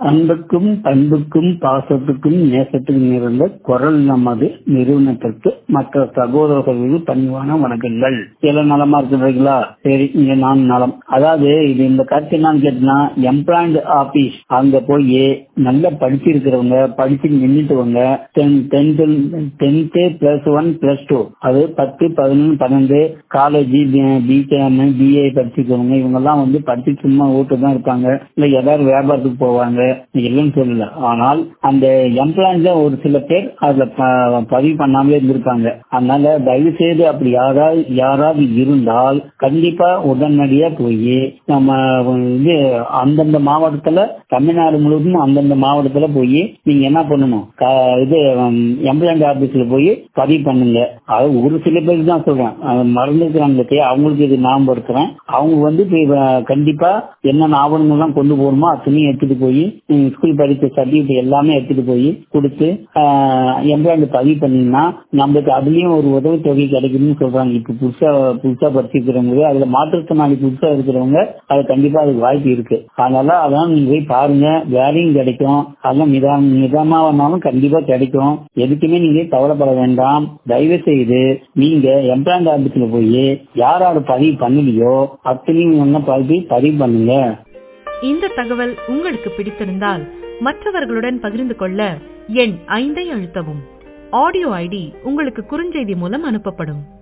அன்புக்கும் பண்புக்கும் பாசத்துக்கும் நேசத்துக்கும் நிறைந்த குரல் நமது நிறுவனத்திற்கு மற்ற சகோதரர்களுக்கு பணிவான வணக்கங்கள் எல்லாம் நலமா இருக்கிறீங்களா சரி இங்க நான் நலம் அதாவது இது இந்த கருத்து என்னன்னு கேட்டீங்கன்னா எம்ப்ளாய்டு ஆபீஸ் அங்க போய் நல்லா படிச்சிருக்கிறவங்க படிச்சு நின்றுட்டுவங்க tenth plus one plus two அது பத்து பதினொன்று பன்னெண்டு காலேஜ் பிகாம் பிஏ படிச்சிருக்கவங்க இவங்க எல்லாம் வந்து படிச்சு சும்மா ஓட்டு தான் இருப்பாங்க இல்ல ஏதாவது வியாபாரத்துக்கு போவாங்க இல்லைன்னு சொல்லல ஆனால் அந்த எம்ப்ளாய்ல ஒரு சில பேர் அதுல ப- பதிவு பண்ணாமலே இருந்திருப்பாங்க அதனால தயவு செய்து அப்படி யாராவது யாராவது இருந்தால் கண்டிப்பா உடனடியா போய் நம்ம இது அந்தந்த மாவட்டத்துல தமிழ்நாடு முழுவதும் அந்தந்த மாவட்டத்துல போய் நீங்க என்ன பண்ணணும் க- இது எம்ப்ளாய்மெண்ட் ஆபீஸ்ல போய் பதிவு பண்ணுங்க அது ஒரு சில பேருக்கு தான் சொல்றேன் அது மறந்துருக்காங்க அவங்களுக்கு இது ஞாபகம் இருக்கிறேன் அவங்க வந்து இப்ப இவ- கண்டிப்பா என்னென்ன ஆவணங்கள் எல்லாம் கொண்டு போகணுமோ அத்தனையும் எடுத்துட்டு போய் ஸ்கூல் படித்த சர்டிபிகேட் எல்லாமே எடுத்துட்டு போய் கொடுத்து எம்ப்ளாய்மெண்ட் பதிவு பண்ணீங்கன்னா நம்மளுக்கு அதுலயும் ஒரு உதவி தொகை கிடைக்கும்னு சொல்றாங்க இப்ப புதுசா புதுசா படிச்சிருக்கிறவங்க அதுல மாற்றுத்திறனாளி புதுசா இருக்கிறவங்க அது கண்டிப்பா அதுக்கு வாய்ப்பு இருக்கு அதனால அதான் நீங்க போய் பாருங்க வேலையும் கிடைக்கும் அதெல்லாம் நிதான நிதானமா வந்தாலும் கண்டிப்பா கிடைக்கும் எதுக்குமே நீங்க கவலைப்பட வேண்டாம் தயவு செய்து நீங்க எம்ப்ளாய்மெண்ட் ஆபீஸ்ல போய் யார் யார் பதிவு பண்ணலையோ அத்தனையும் என்ன பதிவு பதிவு பண்ணுங்க இந்த தகவல் உங்களுக்கு பிடித்திருந்தால் மற்றவர்களுடன் பகிர்ந்து கொள்ள எண் ஐந்தை அழுத்தவும் ஆடியோ ஐடி உங்களுக்கு குறுஞ்செய்தி மூலம் அனுப்பப்படும்